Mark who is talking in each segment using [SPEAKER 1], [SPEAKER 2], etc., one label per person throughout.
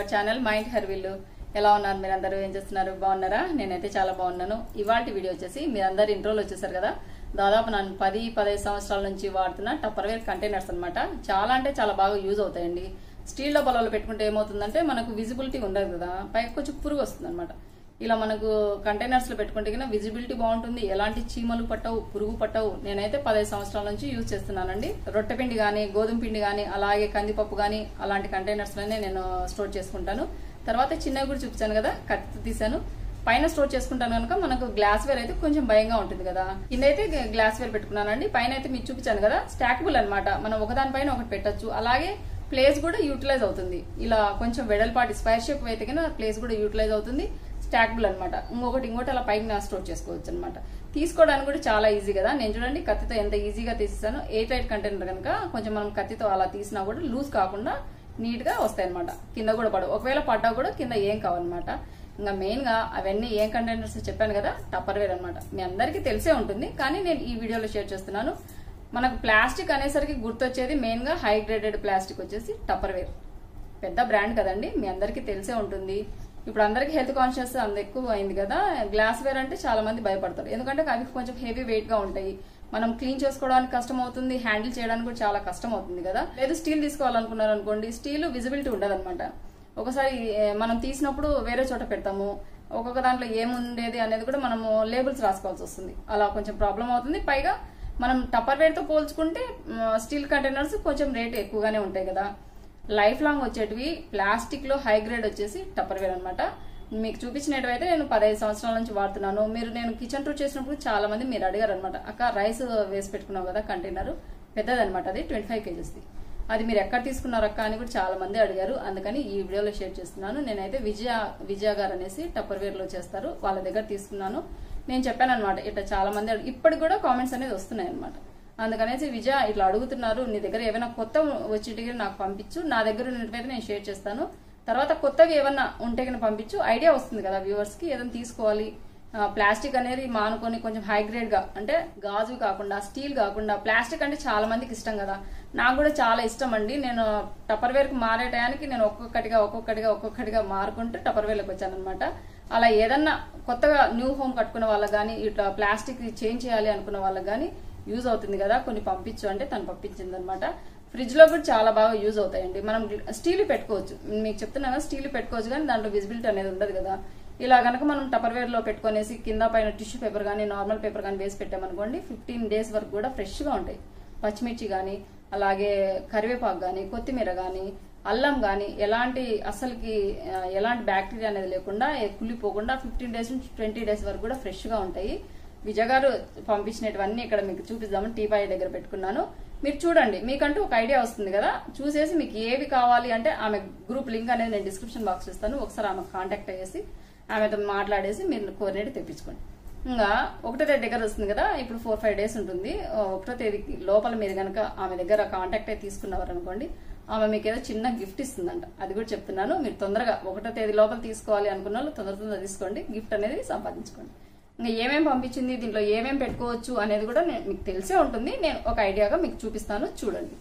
[SPEAKER 1] channel mind హెర్విల్లు ఎలా ఉన్నారు మీరందరూ ఏం చేస్తున్నారు బాగున్నారా నేనైతే చాలా బాగున్నాను ఇవాళ వీడియో వచ్చేసి మీరందరు ఇంట్రోలు వచ్చేసారు కదా దాదాపు నేను పది పదహైదు సంవత్సరాల నుంచి వాడుతున్న టప్పర్వేర్ కంటైనర్స్ అన్నమాట చాలా అంటే చాలా బాగా యూజ్ అవుతాయండి స్టీల్ డబ్బాలలో పెట్టుకుంటే ఏమవుతుందంటే మనకు విజిబిలిటీ ఉండదు కదా పైకి కొంచెం పురుగు వస్తుంది ఇలా మనకు కంటైనర్స్ లో పెట్టుకుంటే కన్నా విజిబిలిటీ బాగుంటుంది ఎలాంటి చీమలు పట్టవు పురుగు పట్టవు నేనైతే పదహైదు సంవత్సరాల నుంచి యూజ్ చేస్తున్నానండి రొట్టె పిండి గానీ గోధుమ పిండి గానీ అలాగే కందిపప్పు గానీ అలాంటి కంటైనర్స్ లోనే నేను స్టోర్ చేసుకుంటాను తర్వాత చిన్నవి కూడా చూపించాను కదా కత్తి తీసాను పైన స్టోర్ చేసుకుంటాను కనుక మనకు గ్లాస్ వేర్ అయితే కొంచెం భయంగా ఉంటుంది కదా కింద అయితే గ్లాస్ వేర్ పెట్టుకున్నానండి పైన అయితే మీకు చూపించాను కదా స్టాకబుల్ అన్నమాట మనం ఒకదానిపైన ఒకటి పెట్టొచ్చు అలాగే ప్లేస్ కూడా యూటిలైజ్ అవుతుంది ఇలా కొంచెం వెడల్పాటి స్క్వేర్ షేప్ అయితే కన్నా ప్లేస్ కూడా యూటిలైజ్ అవుతుంది స్టాకబుల్ అనమాట ఇంకొకటి ఇంకోటి అలా పైన స్టోర్ చేసుకోవచ్చు అనమాట తీసుకోవడానికి కూడా చాలా ఈజీ కదా నేను చూడండి కత్తితో ఎంత ఈజీగా తీసేసాను ఎయిట్ ఎయిట్ కంటైనర్ కనుక కొంచెం మనం కత్తితో అలా తీసినా కూడా లూజ్ కాకుండా నీట్ గా వస్తాయి అనమాట కింద కూడా పడవు ఒకవేళ పడ్డా కూడా కింద ఏం కావన్నమాట ఇంకా మెయిన్ గా అవన్నీ ఏం కంటైనర్స్ చెప్పాను కదా టప్పర్ వేర్ అనమాట మీ అందరికీ తెలిసే ఉంటుంది కానీ నేను ఈ వీడియోలో షేర్ చేస్తున్నాను మనకు ప్లాస్టిక్ అనేసరికి గుర్తొచ్చేది మెయిన్ గా హై గ్రేడెడ్ ప్లాస్టిక్ వచ్చేసి టప్పర్ వేర్ పెద్ద బ్రాండ్ కదండి మీ అందరికీ తెలిసే ఉంటుంది ఇప్పుడు అందరికి హెల్త్ కాన్షియస్ అంత ఎక్కువ అయింది కదా గ్లాస్ వేర్ అంటే చాలా మంది భయపడతారు ఎందుకంటే అవి కొంచెం హెవీ వెయిట్ గా ఉంటాయి మనం క్లీన్ చేసుకోవడానికి కష్టం అవుతుంది హ్యాండిల్ చేయడానికి కూడా చాలా కష్టం అవుతుంది కదా లేదు స్టీల్ తీసుకోవాలనుకున్నారు అనుకోండి స్టీల్ విజిబిలిటీ ఉండదు ఒకసారి ఏ, మనం తీసినప్పుడు వేరే చోట పెడతాము ఒక్కొక్క దాంట్లో ఏముండేది అనేది కూడా మనము లేబుల్స్ రాసుకోవాల్సి వస్తుంది అలా కొంచెం ప్రాబ్లం అవుతుంది పైగా మనం టప్పర్ వేర్ తో పోల్చుకుంటే స్టీల్ కంటైనర్స్ కొంచెం రేట్ ఎక్కువగానే ఉంటాయి కదా లైఫ్ లాంగ్ వచ్చేటివి ప్లాస్టిక్ లో హై గ్రేడ్ వచ్చేసి టప్పర్ వేర్ అనమాట మీకు చూపించినట్టయితే నేను పదహైదు సంవత్సరాల నుంచి వాడుతున్నాను మీరు నేను కిచెన్ టూర్ చేసినప్పుడు చాలా మంది మీరు అడిగారు అనమాట అక్క రైస్ వేసి పెట్టుకున్నావు కదా కంటైనర్ పెద్దదన్నమాట అది ట్వంటీ ఫైవ్ కేజెస్ది అది మీరు ఎక్కడ తీసుకున్నారు అక్క అని కూడా చాలా మంది అడిగారు అందుకని ఈ వీడియోలో షేర్ చేస్తున్నాను నేనైతే విజయ విజయ గారు అనేసి టప్పర్ వేర్ లో చేస్తారు వాళ్ళ దగ్గర తీసుకున్నాను నేను చెప్పాను అనమాట ఇట్లా చాలా మంది అడిగి- ఇప్పటికి కూడా కామెంట్స్ అనేది వస్తున్నాయి అనమాట అందుకనేసి విజయ ఇట్లా అడుగుతున్నారు నీ దగ్గర ఏమైనా కొత్త వచ్చేటివి నాకు పంపించు నా దగ్గర ఉన్నట్టయితే నేను షేర్ చేస్తాను తర్వాత కొత్తవి ఏమన్నా ఉంటే కనుక పంపించు ఐడియా వస్తుంది కదా వ్యూవర్స్ కి ఏదైనా తీసుకోవాలి ఆ, ప్లాస్టిక్ అనేది మానుకొని కొంచెం హై గ్రేడ్ గా అంటే గాజు కాకుండా స్టీల్ కాకుండా ప్లాస్టిక్ అంటే చాలా మందికి ఇష్టం కదా నాకు కూడా చాలా ఇష్టం అండి నేను టపర్ వేర్ కు మారే టయానికి నేను ఒక్కొక్కటిగా ఒక్కొక్కటిగా ఒక్కొక్కటిగా మారుకుంటూ టపర్ వేర్ లకు వచ్చాను అనమాట అలా ఏదన్నా కొత్తగా న్యూ హోమ్ కట్టుకున్న వాళ్ళకి కానీ ఇట్లా ప్లాస్టిక్ చేంజ్ చేయాలి అనుకున్న వాళ్ళకి కానీ యూజ్ అవుతుంది కదా కొన్ని పంపించు అంటే తను పంపించింది అనమాట ఫ్రిడ్జ్ లో కూడా చాలా బాగా యూజ్ అవుతాయండి మనం స్టీల్ పెట్టుకోవచ్చు మీకు చెప్తున్నా కదా స్టీల్ పెట్టుకోవచ్చు కానీ దాంట్లో విజిబిలిటీ అనేది ఉండదు కదా ఇలా గనక మనం టపర్ వేర్ లో పెట్టుకునేసి కింద పైన టిష్యూ పేపర్ కానీ నార్మల్ పేపర్ కానీ వేసి పెట్టామనుకోండి ఫిఫ్టీన్ డేస్ వరకు కూడా ఫ్రెష్ గా ఉంటాయి పచ్చిమిర్చి కానీ అలాగే కరివేపాకు కానీ కొత్తిమీర కానీ అల్లం కానీ ఎలాంటి అసలుకి ఆ, ఎలాంటి బ్యాక్టీరియా అనేది లేకుండా ఏ- కుళ్ళిపోకుండా ఫిఫ్టీన్ డేస్ నుంచి ట్వంటీ డేస్ వరకు కూడా ఫ్రెష్ గా ఉంటాయి విజయ్ గారు పంపించినటువన్నీ ఇక్కడ మీకు చూపిద్దామని టీ పాయ్ దగ్గర పెట్టుకున్నాను మీరు చూడండి మీకంటూ ఒక ఐడియా వస్తుంది కదా చూసేసి మీకు ఏవి కావాలి అంటే ఆమె గ్రూప్ లింక్ అనేది నేను డిస్క్రిప్షన్ బాక్స్ ఇస్తాను ఒకసారి ఆమె కాంటాక్ట్ అయ్యేసి ఆమెతో మాట్లాడేసి మీరు కోరినేట్ తెప్పించుకోండి ఇంకా ఒకటో తేదీ దగ్గర వస్తుంది కదా ఇప్పుడు ఫోర్ ఫైవ్ డేస్ ఉంటుంది ఒకటో తేదీకి లోపల మీరు కనుక ఆమె దగ్గర కాంటాక్ట్ అయి తీసుకున్నారు అనుకోండి ఆమె మీకు ఏదో చిన్న గిఫ్ట్ ఇస్తుందంట అది కూడా చెప్తున్నాను మీరు తొందరగా ఒకటో తేదీ లోపల తీసుకోవాలి అనుకున్న వాళ్ళు తొందర తొందర తీసుకోండి గిఫ్ట్ అనేది సంపాదించుకోండి ఇంకా ఏమేం పంపించింది దీంట్లో ఏమేం పెట్టుకోవచ్చు అనేది కూడా నేను మీకు తెలిసే ఉంటుంది నేను ఒక ఐడియాగా మీకు చూపిస్తాను చూడండి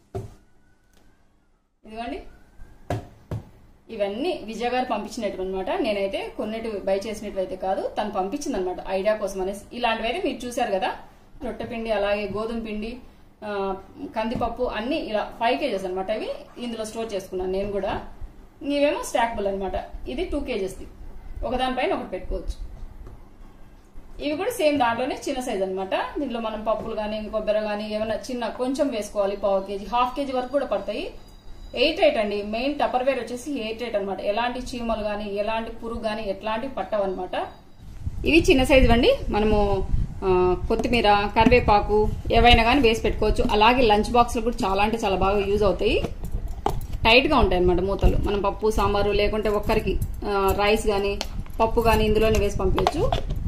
[SPEAKER 1] ఇదిగోండి ఇవన్నీ విజయ్ గారు పంపించినట్టు అనమాట నేనైతే కొన్నిటి బై చేసినట్టు అయితే కాదు తను పంపించింది అనమాట ఐడియా కోసం అనేసి ఇలాంటివైతే మీరు చూసారు కదా రొట్టె పిండి అలాగే గోధుమ పిండి ఆ, కందిపప్పు అన్ని ఇలా ఫైవ్ కేజెస్ అనమాట ఇవి ఇందులో స్టోర్ చేసుకున్నాను నేను కూడా ఇవేమో స్టాక్బుల్ అనమాట ఇది టూ కేజెస్ది ఒకదానిపైన ఒకటి పెట్టుకోవచ్చు ఇవి కూడా సేమ్ దాంట్లోనే చిన్న సైజ్ అన్నమాట దీంట్లో మనం పప్పులు కానీ కొబ్బరి కానీ ఏమైనా చిన్న కొంచెం వేసుకోవాలి పావు కేజీ హాఫ్ కేజీ వరకు కూడా పడతాయి ఎయిట్ ఎయిట్ అండి మెయిన్ టపర్ వేర్ వచ్చేసి ఎయిట్ ఎయిట్ అనమాట ఎలాంటి చీమలు కానీ ఎలాంటి పురుగు కానీ ఎట్లాంటివి పట్టవు అనమాట ఇవి చిన్న సైజు అండి మనము ఆ, కొత్తిమీర కరివేపాకు ఏవైనా కానీ వేసి పెట్టుకోవచ్చు అలాగే లంచ్ బాక్స్లు కూడా చాలా అంటే చాలా బాగా యూజ్ అవుతాయి టైట్ గా ఉంటాయి అనమాట మూతలు మనం పప్పు సాంబారు లేకుంటే ఒక్కరికి ఆ, రైస్ కానీ పప్పు కానీ ఇందులోనే వేసి పంపించచ్చు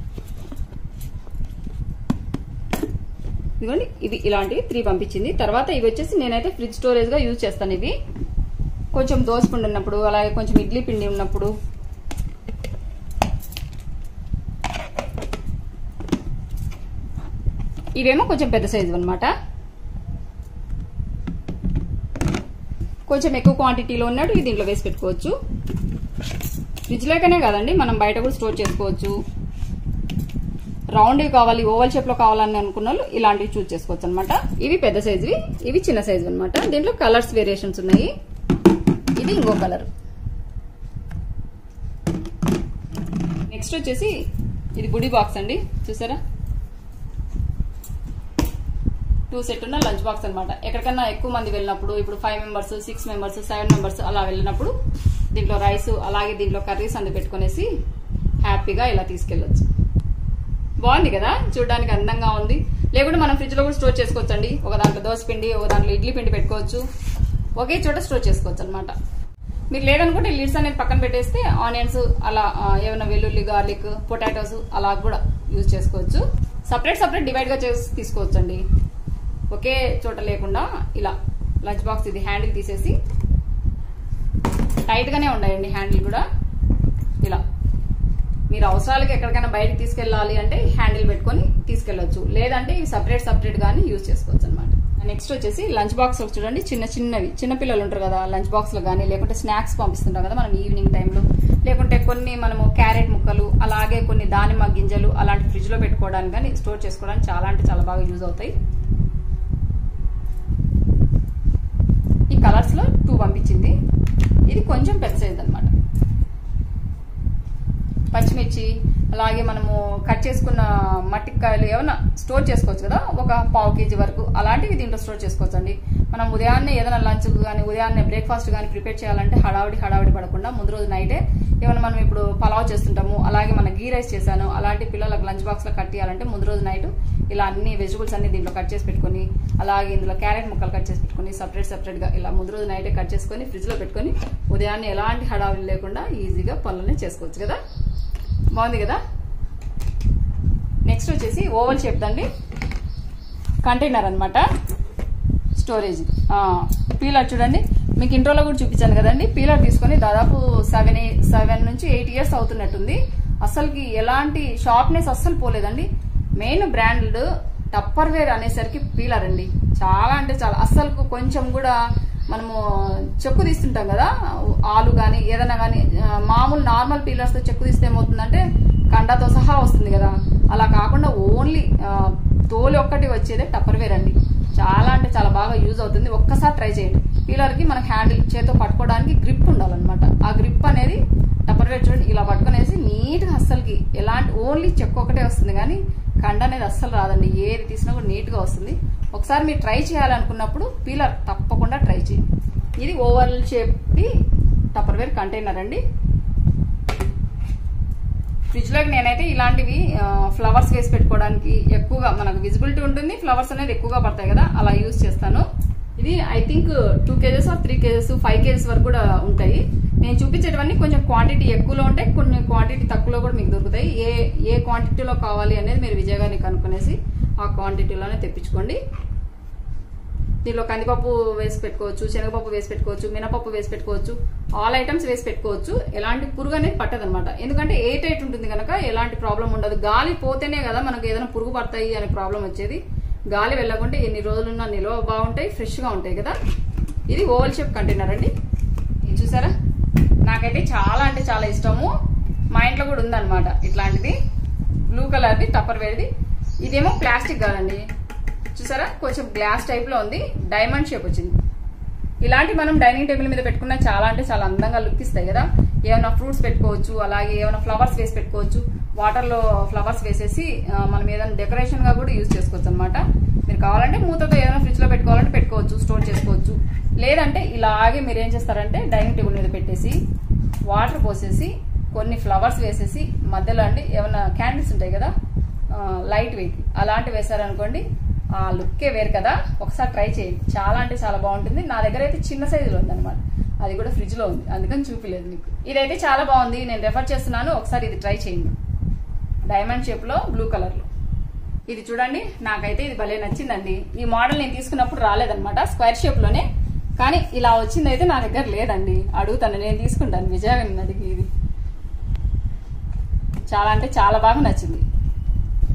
[SPEAKER 1] ఇదిగోండి ఇవి ఇలాంటివి త్రీ పంపించింది తర్వాత ఇవి వచ్చేసి నేనైతే ఫ్రిడ్జ్ స్టోరేజ్ గా యూజ్ చేస్తాను ఇవి కొంచెం దోశ పిండి ఉన్నప్పుడు అలాగే కొంచెం ఇడ్లీ పిండి ఉన్నప్పుడు ఇవేమో కొంచెం పెద్ద సైజు అనమాట కొంచెం ఎక్కువ క్వాంటిటీలో ఉన్నట్టు ఇది దీంట్లో వేసి పెట్టుకోవచ్చు ఫ్రిడ్జ్ లోకనే కాదండి మనం బయట కూడా స్టోర్ చేసుకోవచ్చు రౌండ్ కావాలి ఓవల్ షేప్ లో కావాలని అనుకున్న వాళ్ళు ఇలాంటివి చూస్ చేసుకోవచ్చు అనమాట ఇవి పెద్ద సైజువి ఇవి చిన్న సైజు అనమాట దీంట్లో కలర్స్ వేరియేషన్స్ ఉన్నాయి ఇది ఇంకో కలర్ నెక్స్ట్ వచ్చేసి ఇది గుడి బాక్స్ అండి చూసారా టూ సెట్ ఉన్న లంచ్ బాక్స్ అనమాట ఎక్కడికన్నా ఎక్కువ మంది వెళ్ళినప్పుడు ఇప్పుడు five members six members seven members అలా వెళ్ళినప్పుడు దీంట్లో రైస్ అలాగే దీంట్లో కర్రీస్ అందు పెట్టుకునేసి హ్యాపీగా ఇలా తీసుకెళ్ళొచ్చు బాగుంది కదా చూడడానికి అందంగా ఉంది లేకుంటే మనం ఫ్రిడ్జ్ లో కూడా స్టోర్ చేసుకోవచ్చు అండి ఒక దాంట్లో దోశ పిండి ఒక దాంట్లో ఇడ్లీ పిండి పెట్టుకోవచ్చు ఒకే చోట స్టోర్ చేసుకోవచ్చు అనమాట మీరు లేదనుకుంటే లీడ్స్ అనేది పక్కన పెట్టేస్తే ఆనియన్స్ అలా ఆ, ఏమైనా వెల్లుల్లి గార్లిక్ పొటాటోస్ అలా కూడా యూజ్ చేసుకోవచ్చు సపరేట్ సపరేట్ డివైడ్ గా చేసి తీసుకోవచ్చు అండి ఒకే చోట లేకుండా ఇలా లంచ్ బాక్స్ ఇది హ్యాండిల్ తీసేసి టైట్ గానే ఉన్నాయండి హ్యాండిల్ కూడా ఇలా మీరు అవసరాలకి ఎక్కడికైనా బయటకు తీసుకెళ్ళాలి అంటే హ్యాండిల్ పెట్టుకొని తీసుకెళ్లొచ్చు లేదంటే ఇవి సపరేట్ సపరేట్ గానీ యూజ్ చేసుకోవచ్చు అనమాట నెక్స్ట్ వచ్చేసి లంచ్ బాక్స్ చూడండి చిన్న చిన్నవి చిన్న పిల్లలు ఉంటారు కదా లంచ్ బాక్స్ లో కానీ లేకుంటే స్నాక్స్ పంపిస్తుంటాం కదా మనం ఈవినింగ్ టైంలో లేకుంటే కొన్ని మనము క్యారెట్ ముక్కలు అలాగే కొన్ని దానిమ్మ గింజలు అలాంటి ఫ్రిడ్జ్ లో పెట్టుకోవడానికి కానీ స్టోర్ చేసుకోవడానికి చాలా అంటే చాలా బాగా యూజ్ అవుతాయి ఈ కలర్స్ లో టూ పంపించింది ఇది కొంచెం పెద్ద సైజ్ అనమాట పచ్చిమిర్చి అలాగే మనము కట్ చేసుకున్న మట్టికాయలు ఏమైనా స్టోర్ చేసుకోవచ్చు కదా ఒక పావు కేజీ వరకు అలాంటివి దీంట్లో స్టోర్ చేసుకోవచ్చు అండి మనం ఉదయాన్నే ఏదైనా లంచ్ కానీ ఉదయాన్నే బ్రేక్ఫాస్ట్ కానీ ప్రిపేర్ చేయాలంటే హడావిడి హడావిడి పడకుండా ముందు రోజు నైటే ఏమైనా మనం ఇప్పుడు పలావ్ చేస్తుంటాము అలాగే మన గీ రైస్ చేశాను అలాంటి పిల్లలకు లంచ్ బాక్స్ లో కట్ చేయాలంటే ముందు రోజు నైట్ ఇలా అన్ని వెజిటబుల్స్ అన్ని దీంట్లో కట్ చేసి పెట్టుకొని అలాగే ఇందులో క్యారెట్ ముక్కలు కట్ చేసి పెట్టుకొని సపరేట్ సపరేట్ గా ఇలా ముందు రోజు నైటే కట్ చేసుకొని ఫ్రిడ్జ్ లో పెట్టుకొని ఉదయాన్నే ఎలాంటి హడావిడి లేకుండా ఈజీగా పనులనే చేసుకోవచ్చు కదా బాగుంది కదా నెక్స్ట్ వచ్చేసి ఓవల్ షేప్ అండి కంటైనర్ అనమాట స్టోరేజ్ పీలర్ చూడండి మీకు ఇంట్రోలో కూడా చూపించాను కదండి పీలర్ తీసుకొని దాదాపు సెవెన్ సెవెన్ నుంచి ఎయిట్ ఇయర్స్ అవుతున్నట్టుంది అసలుకి ఎలాంటి షార్ప్నెస్ అస్సలు పోలేదండి మెయిన్ బ్రాండ్ టప్పర్ వేర్ అనేసరికి పీలర్ అండి చాలా అంటే చాలా అస్సలు కొంచెం కూడా మనము చెక్కు తీస్తుంటాం కదా ఆలు కానీ ఏదైనా కానీ మామూలు నార్మల్ పీలర్స్ తో చెక్కు తీస్తే ఏమవుతుందంటే కండతో సహా వస్తుంది కదా అలా కాకుండా ఓన్లీ తోలు ఒక్కటి వచ్చేదే టప్పర్ వేర్ అండి చాలా అంటే చాలా బాగా యూజ్ అవుతుంది ఒక్కసారి ట్రై చేయండి పీలర్ కి మనకి హ్యాండిల్ చేతితో పట్టుకోవడానికి గ్రిప్ ఉండాలన్నమాట ఆ గ్రిప్ అనేది టప్పర్ వేర్ చూడండి ఇలా పట్టుకునేసి నీట్ గా అస్సలకి ఎలాంటి ఓన్లీ చెక్కు ఒకటే వస్తుంది కానీ కండ అనేది అస్సలు రాదండి ఏది తీసినా కూడా నీట్ గా వస్తుంది ఒకసారి మీరు ట్రై చేయాలనుకున్నప్పుడు పీలర్ తప్పకుండా ట్రై చేయండి ఇది oval shape Tupperware container అండి ఫ్రిడ్జ్ లోకి నేనైతే ఇలాంటివి ఫ్లవర్స్ వేసి పెట్టుకోవడానికి ఎక్కువగా మనకు విజిబిలిటీ ఉంటుంది ఫ్లవర్స్ అనేది ఎక్కువగా పడతాయి కదా అలా యూజ్ చేస్తాను ఇది I think two KGs or three KGs five KGs వరకు కూడా ఉంటాయి నేను చూపించేటివన్నీ కొంచెం క్వాంటిటీ ఎక్కువలో ఉంటాయి కొన్ని క్వాంటిటీ తక్కువలో కూడా మీకు దొరుకుతాయి ఏ ఏ క్వాంటిటీలో కావాలి అనేది మీరు విజయ్ గారిని కనుక్కునేసి ఆ క్వాంటిటీలోనే తెప్పించుకోండి దీనిలో కందిపప్పు వేసి పెట్టుకోవచ్చు శనగపప్పు వేసి పెట్టుకోవచ్చు మినపప్పు వేసి పెట్టుకోవచ్చు ఆల్ ఐటమ్స్ వేసి పెట్టుకోవచ్చు ఎలాంటి పురుగు అనేది పట్టదు అనమాట ఎందుకంటే ఏ టైట్ ఉంటుంది కనుక ఎలాంటి ప్రాబ్లం ఉండదు గాలి పోతేనే కదా మనకు ఏదైనా పురుగు పడతాయి అనే ప్రాబ్లం వచ్చేది గాలి వెళ్ళకుంటే ఎన్ని రోజులున్నా నిల్వ బాగుంటాయి ఫ్రెష్ గా ఉంటాయి కదా ఇది ఓవల్ షేప్ కంటైనర్ అండి ఇది చూసారా నాకైతే చాలా అంటే చాలా ఇష్టము మా ఇంట్లో కూడా ఉందన్నమాట ఇట్లాంటిది బ్లూ కలర్ది టప్పర్ వేర్ది ఇదేమో ప్లాస్టిక్ కాదండి చూసారా కొంచెం గ్లాస్ టైప్ లో ఉంది డైమండ్ షేప్ వచ్చింది ఇలాంటి మనం డైనింగ్ టేబుల్ మీద పెట్టుకున్నా చాలా అంటే చాలా అందంగా లుక్ ఇస్తాయి కదా ఏమైనా ఫ్రూట్స్ పెట్టుకోవచ్చు అలాగే ఏమైనా ఫ్లవర్స్ వేసి పెట్టుకోవచ్చు వాటర్ లో ఫ్లవర్స్ వేసేసి ఆ, మనం ఏదైనా డెకరేషన్ గా కూడా యూజ్ చేసుకోవచ్చు అనమాట మీరు కావాలంటే మూతతో ఏదైనా ఫ్రిడ్జ్ లో పెట్టుకోవాలంటే పెట్టుకోవచ్చు స్టోర్ చేసుకోవచ్చు లేదంటే ఇలాగే మీరు ఏం చేస్తారంటే డైనింగ్ టేబుల్ మీద పెట్టేసి వాటర్ పోసేసి కొన్ని ఫ్లవర్స్ వేసేసి మధ్యలో అండి ఏమైనా క్యాండిల్స్ ఉంటాయి కదా లైట్ వెయిట్ అలాంటివి వేసారనుకోండి ఆ లుక్కే వేరు కదా ఒకసారి ట్రై చేయండి చాలా అంటే చాలా బాగుంటుంది నా దగ్గర అయితే చిన్న సైజులో ఉంది అనమాట అది కూడా ఫ్రిడ్జ్ లో ఉంది అందుకని చూపిలేదు మీకు ఇదైతే చాలా బాగుంది నేను రెఫర్ చేస్తున్నాను ఒకసారి ఇది ట్రై చేయండి డైమండ్ షేప్ లో బ్లూ కలర్ లో ఇది చూడండి నాకైతే ఇది భలే నచ్చిందండి ఈ మోడల్ నేను తీసుకున్నప్పుడు రాలేదన్నమాట స్క్వేర్ షేప్ లోనే కానీ ఇలా వచ్చింది అయితే నా దగ్గర లేదండి అడుగుతాను నేను తీసుకుంటాను విజయగారిని అడిగి ఇది చాలా అంటే చాలా బాగా నచ్చింది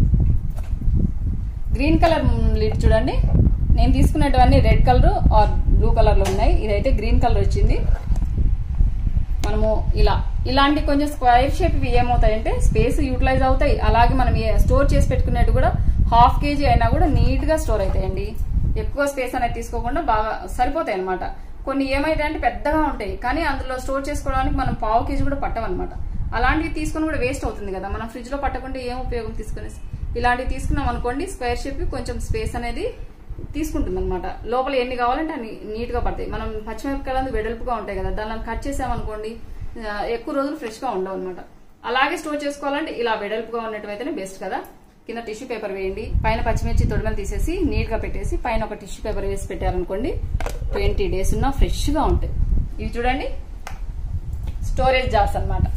[SPEAKER 1] గ్రీన్ కలర్ లిడ్ చూడండి నేను తీసుకున్నటువన్నీ red colour or blue colour లో ఉన్నాయి ఇదైతే గ్రీన్ కలర్ వచ్చింది మనము ఇలా ఇలాంటి కొంచెం స్క్వేర్ షేప్ ఇవి ఏమవుతాయంటే స్పేస్ యూటిలైజ్ అవుతాయి అలాగే మనం ఏ- స్టోర్ చేసి పెట్టుకునేట్టు కూడా హాఫ్ కేజీ అయినా కూడా నీట్ గా స్టోర్ అవుతాయండి ఎక్కువ స్పేస్ అనేది తీసుకోకుండా బాగా సరిపోతాయి అనమాట కొన్ని ఏమైతాయంటే పెద్దగా ఉంటాయి కానీ అందులో స్టోర్ చేసుకోవడానికి మనం పావు కేజీ కూడా పట్టమన్నమాట అలాంటివి తీసుకుని కూడా వేస్ట్ అవుతుంది కదా మనం ఫ్రిడ్జ్ లో పట్టకుండా ఏం ఉపయోగం తీసుకునేసి ఇలాంటివి తీసుకున్నాం అనుకోండి స్క్వేర్ షేప్ కొంచెం స్పేస్ అనేది తీసుకుంటుంది అనమాట లోపల ఎన్ని కావాలంటే అన్ని నీట్ గా పడతాయి మనం పచ్చిమిరపకాయలు వెడల్పుగా ఉంటాయి కదా దాన్ని కట్ చేసామనుకోండి ఆ, ఎక్కువ రోజులు ఫ్రెష్ గా ఉండవు అనమాట అలాగే స్టోర్ చేసుకోవాలంటే ఇలా వెడల్పుగా ఉన్నట్టువైతేనే బెస్ట్ కదా కింద టిష్యూ పేపర్ వేయండి పైన పచ్చిమిర్చి తొడిమలు తీసేసి నీట్ గా పెట్టేసి పైన ఒక టిష్యూ పేపర్ వేసి పెట్టారనుకోండి ట్వంటీ డేస్ ఉన్నా ఫ్రెష్ గా ఉంటాయి ఇవి చూడండి స్టోరేజ్ జార్స్ అన్నమాట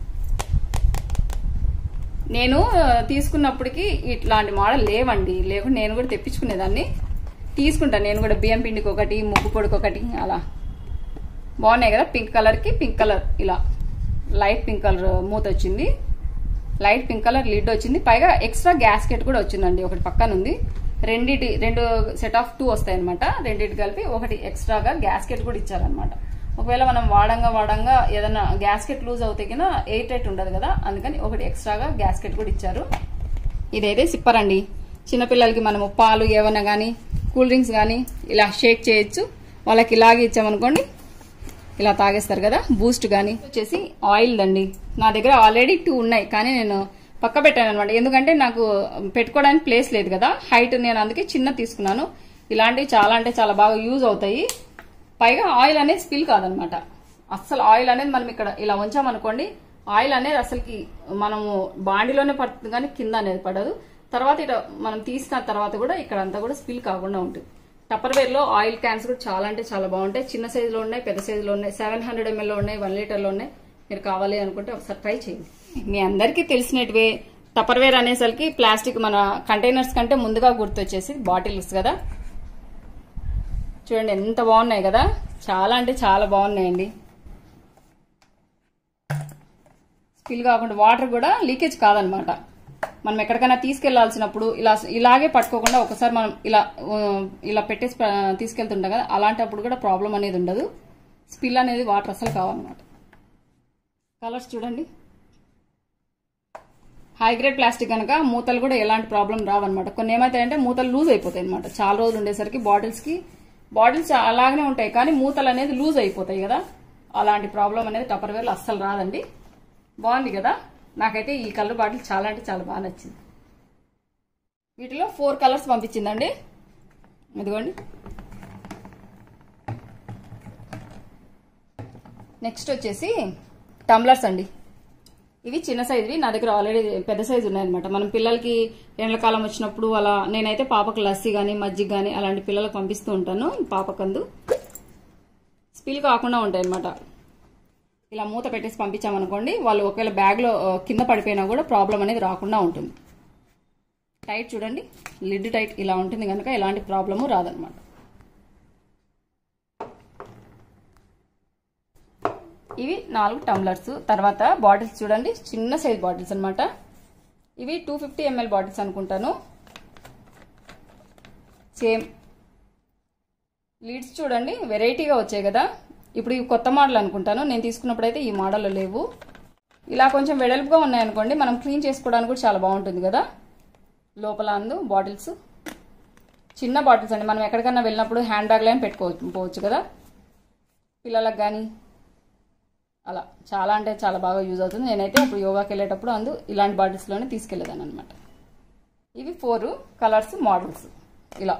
[SPEAKER 1] నేను ఆ, తీసుకున్నప్పటికి ఇట్లాంటి మోడల్ లేవండి లేకుంటే నేను కూడా తెప్పించుకునేదాన్ని తీసుకుంటాను నేను కూడా బియ్యం పిండికి ఒకటి ముగ్గు పొడికి ఒకటి అలా బాగున్నాయి కదా పింక్ కలర్ కి పింక్ కలర్ ఇలా లైట్ పింక్ కలర్ మూత వచ్చింది లైట్ పింక్ కలర్ లిడ్ వచ్చింది పైగా ఎక్స్ట్రా గ్యాస్కెట్ కూడా వచ్చిందండి ఒకటి పక్కన ఉంది రెండిటి రెండు సెట్ ఆఫ్ టూ వస్తాయి అనమాట రెండిటి కలిపి ఒకటి ఎక్స్ట్రాగా గ్యాస్కెట్ కూడా ఇచ్చారనమాట ఒకవేళ మనం వాడంగా వాడంగా ఏదైనా గ్యాస్కెట్ లూజ్ అవుతే కింద ఎయిట్ టైట్ ఉండదు కదా అందుకని ఒకటి ఎక్స్ట్రాగా గ్యాస్కెట్ కూడా ఇచ్చారు ఇదైతే సిప్పర్ అండి చిన్నపిల్లలకి మనము పాలు ఏమన్నా కానీ కూల్ డ్రింక్స్ కానీ ఇలా షేక్ చేయొచ్చు వాళ్ళకి ఇలాగే ఇచ్చామనుకోండి ఇలా తాగేస్తారు కదా బూస్ట్ కానీ వచ్చేసి ఆయిల్ అండి నా దగ్గర ఆల్రెడీ టూ ఉన్నాయి కానీ నేను పక్క పెట్టాను అనమాట ఎందుకంటే నాకు పెట్టుకోవడానికి ప్లేస్ లేదు కదా హైట్ నేను అందుకే చిన్న తీసుకున్నాను ఇలాంటివి చాలా అంటే చాలా బాగా యూజ్ అవుతాయి పైగా ఆయిల్ అనేది స్పిల్ కాదనమాట అస్సలు ఆయిల్ అనేది మనం ఇక్కడ ఇలా ఉంచామనుకోండి ఆయిల్ అనేది అసలుకి మనము బాండిలోనే పడుతుంది కానీ కింద అనేది పడదు తర్వాత ఇట మనం తీసిన తర్వాత కూడా ఇక్కడ అంతా కూడా స్పిల్ కాకుండా ఉంటుంది టప్పర్ వేర్ లో ఆయిల్ క్యాన్స్ కూడా చాలా అంటే చాలా బాగుంటాయి చిన్న సైజులో ఉన్నాయి పెద్ద సైజులో ఉన్నాయి సెవెన్ హండ్రెడ్ ఎంఎల్ ఉన్నాయి వన్ లీటర్ లో ఉన్నాయి మీరు కావాలి అనుకుంటే ఒకసారి ట్రై చేయండి మీ అందరికీ తెలిసినట్టువే టప్పర్ వేర్ అనేసరికి ప్లాస్టిక్ మన కంటైనర్స్ కంటే ముందుగా గుర్తొచ్చేసి బాటిల్స్ కదా చూడండి ఎంత బాగున్నాయి కదా చాలా అంటే చాలా బాగున్నాయండి స్పిల్ కాకుండా వాటర్ కూడా లీకేజ్ కాదనమాట మనం ఎక్కడికైనా తీసుకెళ్లాల్సినప్పుడు ఇలా ఇలాగే పట్టుకోకుండా ఒకసారి మనం ఇలా ఆ, ఇలా పెట్టేసి ప- తీసుకెళ్తుంటాం కదా అలాంటప్పుడు కూడా ప్రాబ్లం అనేది ఉండదు స్పిల్ అనేది వాటర్ అసలు కావన్నమాట కలర్స్ చూడండి హై గ్రేడ్ ప్లాస్టిక్ కనుక మూతలు కూడా ఎలాంటి ప్రాబ్లం రావన్నమాట కొన్ని ఏమవుతాయంటే మూతలు లూజ్ అయిపోతాయి అనమాట చాలా రోజులు ఉండేసరికి బాటిల్స్ కి బాటిల్స్ అలాగనే ఉంటాయి కానీ మూతలు అనేది లూజ్ అయిపోతాయి కదా అలాంటి ప్రాబ్లం అనేది టపర్ వేర్లో అస్సలు రాదండి బాగుంది కదా నాకైతే ఈ కలర్ బాటిల్ చాలా అంటే చాలా బాగా నచ్చింది వీటిలో ఫోర్ కలర్స్ పంపించిందండి ఇదిగోండి నెక్స్ట్ వచ్చేసి టంబ్లర్స్ అండి ఇవి చిన్న సైజువి నా దగ్గర ఆల్రెడీ పెద్ద సైజు ఉన్నాయన్నమాట మనం పిల్లలకి ఎండాకాలం వచ్చినప్పుడు అలా నేనైతే పాపకు లస్సీ కానీ మజ్జిగ కానీ అలాంటి పిల్లలకు పంపిస్తూ ఉంటాను పాపకందు స్పిల్ కాకుండా ఉంటాయి అనమాట ఇలా మూత పెట్టేసి పంపించామనుకోండి వాళ్ళు ఒకవేళ బ్యాగ్లో ఆ, కింద పడిపోయినా కూడా ప్రాబ్లం అనేది రాకుండా ఉంటుంది టైట్ చూడండి లిడ్ టైట్ ఇలా ఉంటుంది కనుక ఎలాంటి ప్రాబ్లము రాదనమాట ఇవి నాలుగు టంబ్లర్స్ తర్వాత బాటిల్స్ చూడండి చిన్న సైజ్ బాటిల్స్ అన్నమాట ఇవి టూ ఫిఫ్టీ ఎంఎల్ బాటిల్స్ అనుకుంటాను సేమ్ లీడ్స్ చూడండి వెరైటీగా వచ్చాయి కదా ఇప్పుడు ఇవి కొత్త మోడల్ అనుకుంటాను నేను తీసుకున్నప్పుడు అయితే ఈ మోడల్ లేవు ఇలా కొంచెం వెడల్పుగా ఉన్నాయనుకోండి మనం క్లీన్ చేసుకోవడానికి కూడా చాలా బాగుంటుంది కదా లోపల అందు బాటిల్స్ చిన్న బాటిల్స్ అండి మనం ఎక్కడికైనా వెళ్ళినప్పుడు హ్యాండ్ బ్యాగ్లో పెట్టుకోవచ్చు పోవచ్చు కదా పిల్లలకు కానీ అలా చాలా అంటే చాలా బాగా యూజ్ అవుతుంది నేనైతే ఇప్పుడు యోగాకి వెళ్ళేటప్పుడు అందు ఇలాంటి బాటిల్స్లోనే తీసుకెళ్ళేదాన్ని అనమాట ఇవి ఫోర్ కలర్స్ మోడల్స్ ఇలా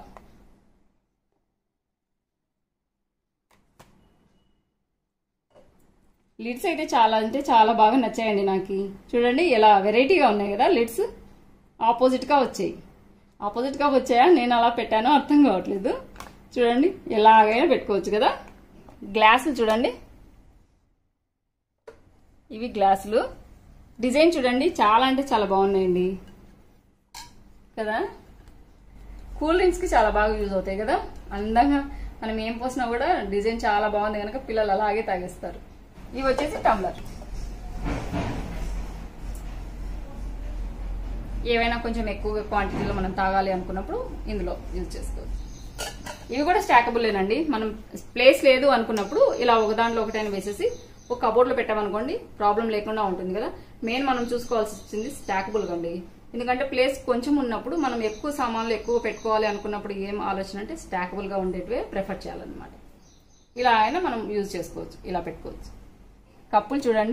[SPEAKER 1] లిడ్స్ అయితే చాలా అంటే చాలా బాగా నచ్చాయండి నాకు చూడండి ఎలా వెరైటీగా ఉన్నాయి కదా లిడ్స్ ఆపోజిట్గా వచ్చాయి ఆపోజిట్గా వచ్చాయా నేను అలా పెట్టానో అర్థం కావట్లేదు చూడండి ఎలాగైనా పెట్టుకోవచ్చు కదా గ్లాసులు చూడండి ఇవి గ్లాసులు డిజైన్ చూడండి చాలా అంటే చాలా బాగున్నాయండి కదా కూల్ డ్రింక్స్కి చాలా బాగా యూజ్ అవుతాయి కదా అందంగా మనం ఏం పోసినా కూడా డిజైన్ చాలా బాగుంది కనుక పిల్లలు అలాగే తాగేస్తారు ఇవి వచ్చేసి టంబ్లర్ ఏవైనా కొంచెం ఎక్కువగా క్వాంటిటీలో మనం తాగాలి అనుకున్నప్పుడు ఇందులో యూజ్ చేసుకోవచ్చు ఇవి కూడా స్టాకబుల్లేనండి మనం ప్లేస్ లేదు అనుకున్నప్పుడు ఇలా ఒక దాంట్లో ఒకటైనా వేసేసి ఒక కబోర్డ్ లో పెట్టామనుకోండి ప్రాబ్లం లేకుండా ఉంటుంది కదా మెయిన్ మనం చూసుకోవాల్సి వచ్చింది స్టాకబుల్ అండి ఎందుకంటే ప్లేస్ కొంచెం ఉన్నప్పుడు మనం ఎక్కువ సామాన్లు ఎక్కువ పెట్టుకోవాలి అనుకున్నప్పుడు ఏం ఆలోచన అంటే స్టాకబుల్ గా ఉండేటివే ప్రిఫర్ చేయాలన్నమాట ఇలా అయినా మనం యూజ్ చేసుకోవచ్చు ఇలా పెట్టుకోవచ్చు కప్పులు చూడండి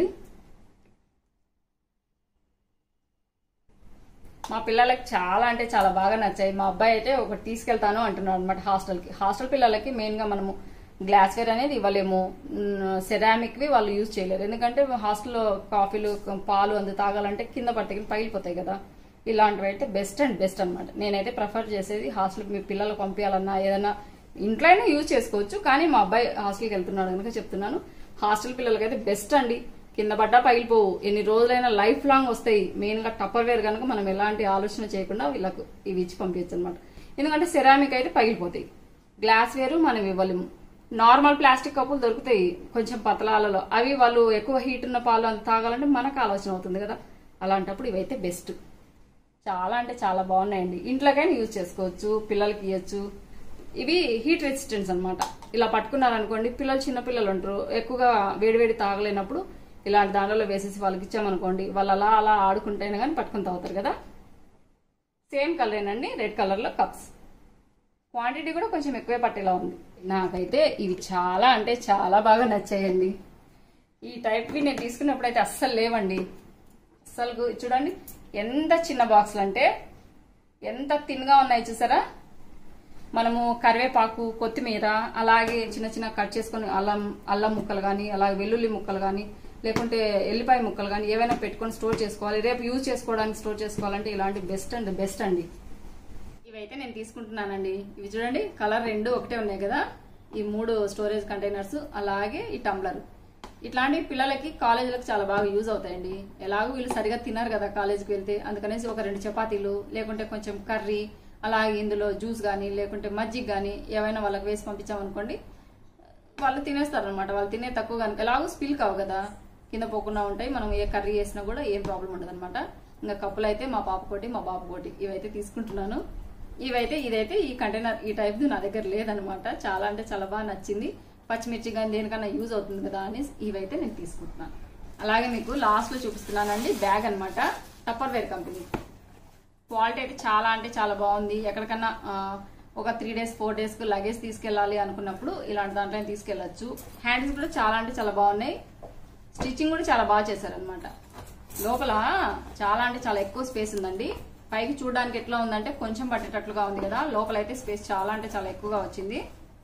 [SPEAKER 1] మా పిల్లలకి చాలా అంటే చాలా బాగా నచ్చాయి మా అబ్బాయి అయితే ఒకటి తీసుకెళ్తాను అంటున్నాడు అనమాట హాస్టల్కి హాస్టల్ పిల్లలకి మెయిన్గా మనము గ్లాస్వేర్ అనేది ఇవ్వలేము సెరామిక్వి వాళ్ళు యూజ్ చేయలేరు ఎందుకంటే హాస్టల్లో కాఫీలు పాలు అందు తాగాలంటే కింద పట్టుకుని పగిలిపోతాయి కదా ఇలాంటివి అయితే బెస్ట్ అండ్ బెస్ట్ అనమాట నేనైతే ప్రిఫర్ చేసేది హాస్టల్కి మీ పిల్లలకు పంపించాలన్నా ఏదైనా ఇంట్లో అయినా యూజ్ చేసుకోవచ్చు కానీ మా అబ్బాయి హాస్టల్కి వెళ్తున్నాడు కనుక చెప్తున్నాను హాస్టల్ పిల్లలకైతే బెస్ట్ అండి కింద పడ్డా పగిలిపోవు ఎన్ని రోజులైనా లైఫ్ లాంగ్ వస్తాయి మెయిన్ గా టప్పర్ వేర్ కనుక మనం ఎలాంటి ఆలోచన చేయకుండా వీళ్ళకు ఇవి ఇచ్చి పంపించచ్చు అనమాట ఎందుకంటే సెరామిక్ అయితే పగిలిపోతాయి గ్లాస్ వేరు మనం ఇవ్వలేము నార్మల్ ప్లాస్టిక్ కప్పులు దొరుకుతాయి కొంచెం పతలాలలో అవి వాళ్ళు ఎక్కువ హీట్ ఉన్న పాలు అంత తాగాలంటే మనకు ఆలోచన అవుతుంది కదా అలాంటప్పుడు ఇవైతే బెస్ట్ చాలా అంటే చాలా బాగున్నాయండి ఇంట్లోకైనా యూజ్ చేసుకోవచ్చు పిల్లలకి ఇవ్వచ్చు ఇవి హీట్ రెసిస్టెన్స్ అన్నమాట ఇలా పట్టుకున్నారనుకోండి పిల్లలు చిన్న పిల్లలు ఉంటారు ఎక్కువగా వేడివేడి తాగలేనప్పుడు ఇలాంటి దాంట్లో వేసేసి వాళ్ళకి ఇచ్చామనుకోండి వాళ్ళు అలా అలా ఆడుకుంటేనే కానీ పట్టుకుని తాగుతారు కదా సేమ్ కలరేనండి రెడ్ కలర్ లో కప్స్ క్వాంటిటీ కూడా కొంచెం ఎక్కువే పట్టేలా ఉంది నాకైతే ఇవి చాలా అంటే చాలా బాగా నచ్చాయండి ఈ టైప్వి నేను తీసుకున్నప్పుడు అయితే అస్సలు లేవండి అస్సలు చూడండి ఎంత చిన్న బాక్సులు అంటే ఎంత తిన్గా ఉన్నాయి చూసారా మనము కరివేపాకు కొత్తిమీర అలాగే చిన్న చిన్న కట్ చేసుకొని అల్లం అల్లం ముక్కలు కానీ అలాగే వెల్లుల్లి ముక్కలు కానీ లేకుంటే ఎల్లిపాయ ముక్కలు కానీ ఏవైనా పెట్టుకొని స్టోర్ చేసుకోవాలి రేపు యూజ్ చేసుకోవడానికి స్టోర్ చేసుకోవాలంటే ఇలాంటి బెస్ట్ అండ్ బెస్ట్ అండి ఇవైతే నేను తీసుకుంటున్నానండి ఇవి చూడండి కలర్ రెండు ఒకటే ఉన్నాయి కదా ఈ మూడు స్టోరేజ్ కంటైనర్స్ అలాగే ఈ టంబ్లర్ ఇట్లాంటి పిల్లలకి కాలేజీలకు చాలా బాగా యూజ్ అవుతాయండి ఎలాగో వీళ్ళు సరిగా తిన్నారు కదా కాలేజీకి వెళ్తే అందుకనేసి ఒక రెండు చపాతీలు లేకుంటే కొంచెం కర్రీ అలాగే ఇందులో జ్యూస్ కానీ లేకుంటే మజ్జిగ కానీ ఏవైనా వాళ్ళకి వేసి పంపించామనుకోండి వాళ్ళు తినేస్తారు అనమాట వాళ్ళు తినే తక్కువ కనుక ఎలాగో స్పిల్ కావు కదా కింద పోకుండా ఉంటాయి మనం ఏ కర్రీ చేసినా కూడా ఏం ప్రాబ్లం ఉండదు అనమాట ఇంకా కప్పులు అయితే మా పాప కోటి మా బాబు కోటి ఇవైతే తీసుకుంటున్నాను ఇవైతే ఇదైతే ఈ కంటైనర్ ఈ టైప్ నా దగ్గర లేదనమాట చాలా అంటే చాలా బాగా నచ్చింది పచ్చిమిర్చి కానీ దేనికన్నా యూజ్ అవుతుంది కదా అని ఇవైతే నేను తీసుకుంటున్నాను అలాగే మీకు లాస్ట్ లో చూపిస్తున్నానండి బ్యాగ్ అనమాట టప్పర్ వేర్ కంపెనీ క్వాలిటీ అయితే చాలా అంటే చాలా బాగుంది ఎక్కడికన్నా ఆ, ఒక త్రీ డేస్ ఫోర్ డేస్ కు లగేజ్ తీసుకెళ్ళాలి అనుకున్నప్పుడు ఇలాంటి దాంట్లో తీసుకెళ్లొచ్చు హ్యాండ్స్ కూడా చాలా అంటే చాలా బాగున్నాయి స్టిచ్చింగ్ కూడా చాలా బాగా చేశారనమాట లోపల చాలా అంటే చాలా ఎక్కువ స్పేస్ ఉందండి పైకి చూడడానికి ఎట్లా ఉందంటే కొంచెం పట్టేటట్లుగా ఉంది కదా లోపల అయితే స్పేస్ చాలా అంటే చాలా ఎక్కువగా వచ్చింది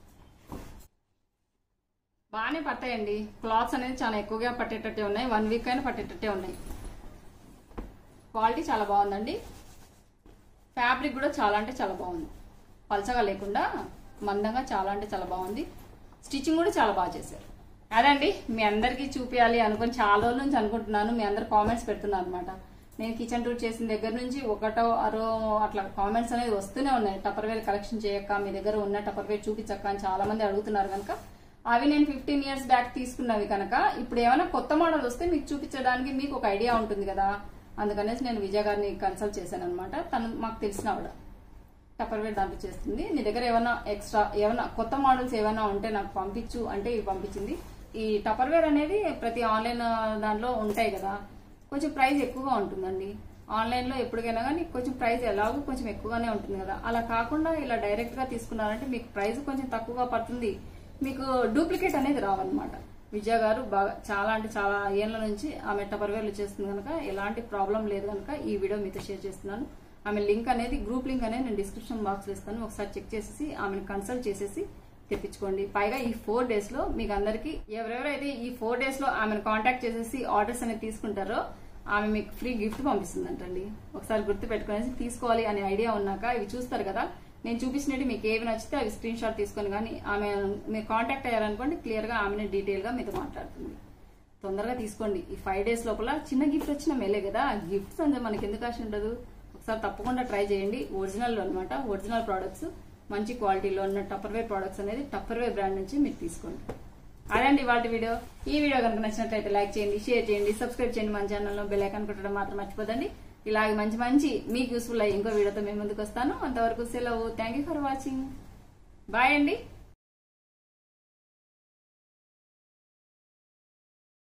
[SPEAKER 1] బాగానే పట్టాయండి క్లాత్స్ అనేది చాలా ఎక్కువగా పట్టేటట్టే ఉన్నాయి వన్ వీక్ అయినా పట్టేటట్టే ఉన్నాయి క్వాలిటీ చాలా బాగుందండి ఫ్యాబ్రిక్ కూడా చాలా అంటే చాలా బాగుంది పలచగా లేకుండా మందంగా చాలా అంటే చాలా బాగుంది స్టిచ్చింగ్ కూడా చాలా బాగా చేశారు అదండి మీ అందరికీ చూపించాలి అనుకుని చాలా రోజుల నుంచి అనుకుంటున్నాను మీ అందరు కామెంట్స్ పెడుతున్నారు అనమాట నేను కిచెన్ టూర్ చేసిన దగ్గర నుంచి ఒకటో అరో అట్లా కామెంట్స్ అనేది వస్తూనే ఉన్నాయి టపర్వేర్ కలెక్షన్ చేయక్క మీ దగ్గర ఉన్న టపర్వేర్ చూపించక్క అని చాలా మంది అడుగుతున్నారు కనుక అవి నేను ఫిఫ్టీన్ ఇయర్స్ బ్యాక్ తీసుకున్నవి కనుక ఇప్పుడు ఏమైనా కొత్త మోడల్ వస్తే మీకు చూపించడానికి మీకు ఒక ఐడియా ఉంటుంది కదా అందుకనేసి నేను విజయ గారిని కన్సల్ట్ చేశాను అనమాట తను మాకు తెలిసిన ఆవిడ టపర్వేర్ దాంట్లో చేస్తుంది నీ దగ్గర ఏమైనా ఎక్స్ట్రా ఏమైనా కొత్త మోడల్స్ ఏమైనా ఉంటే నాకు పంపించు అంటే ఇవి పంపించింది ఈ టపర్వేర్ అనేది ప్రతి ఆన్లైన్ దాంట్లో ఉంటాయి కదా కొంచెం ప్రైస్ ఎక్కువగా ఉంటుందండి ఆన్లైన్ లో ఎప్పటికైనా కానీ కొంచెం ప్రైస్ ఎలాగో కొంచెం ఎక్కువగానే ఉంటుంది కదా అలా కాకుండా ఇలా డైరెక్ట్ గా తీసుకున్నారంటే మీకు ప్రైస్ కొంచెం తక్కువగా పడుతుంది మీకు డూప్లికేట్ అనేది రావన్నమాట విజయ గారు బాగా చాలా అంటే చాలా ఏళ్ల నుంచి ఆమె టపర్వేర్లు చేస్తుంది కనుక ఎలాంటి ప్రాబ్లం లేదు కనుక ఈ వీడియో మీతో షేర్ చేస్తున్నాను ఆమె లింక్ అనేది గ్రూప్ లింక్ అనేది నేను డిస్క్రిప్షన్ బాక్స్ లో ఇస్తాను ఒకసారి చెక్ చేసేసి ఆమెను కన్సల్ట్ చేసేసి తెప్పించుకోండి పైగా ఈ ఫోర్ డేస్ లో మీకు అందరికి ఎవరెవరైతే ఈ ఫోర్ డేస్ లో ఆమెను కాంటాక్ట్ చేసేసి ఆర్డర్స్ అనేది తీసుకుంటారో ఆమె మీకు ఫ్రీ గిఫ్ట్ పంపిస్తుందంటండి ఒకసారి గుర్తు పెట్టుకునేసి తీసుకోవాలి అనే ఐడియా ఉన్నాక ఇవి చూస్తారు కదా నేను చూపించినట్టు మీకు ఏవి నచ్చితే అవి స్క్రీన్ షాట్ తీసుకొని కానీ ఆమె మీరు కాంటాక్ట్ అయ్యారనుకోండి క్లియర్ గా ఆమెనే డీటెయిల్ గా మీతో మాట్లాడుతుంది తొందరగా తీసుకోండి ఈ ఫైవ్ డేస్ లోపల చిన్న గిఫ్ట్ వచ్చిన మేలే కదా గిఫ్ట్స్ అంటే మనకి ఎందుకు ఆశ ఉండదు ఒకసారి తప్పకుండా ట్రై చేయండి ఒరిజినల్ అనమాట ఒరిజినల్ ప్రోడక్ట్స్ మంచి క్వాలిటీలో ఉన్న టప్పర్వేర్ ప్రోడక్ట్స్ అనేది టప్పర్వేర్ బ్రాండ్ నుంచి మీరు తీసుకోండి అదండి వాటి వీడియో ఈ వీడియో కనుక నచ్చినట్లయితే లైక్ చేయండి షేర్ చేయండి సబ్స్క్రైబ్ చేయండి మన ఛానల్లో బెల్ ఐకాన్ కొట్టడం మాత్రం మర్చిపోదండి ఇలాగే మంచి మంచి మీకు యూస్ఫుల్ అయ్యి ఇంకో వీడియోతో మేము ముందుకు వస్తాను అంతవరకు సెలవు thank you for watching bye అండి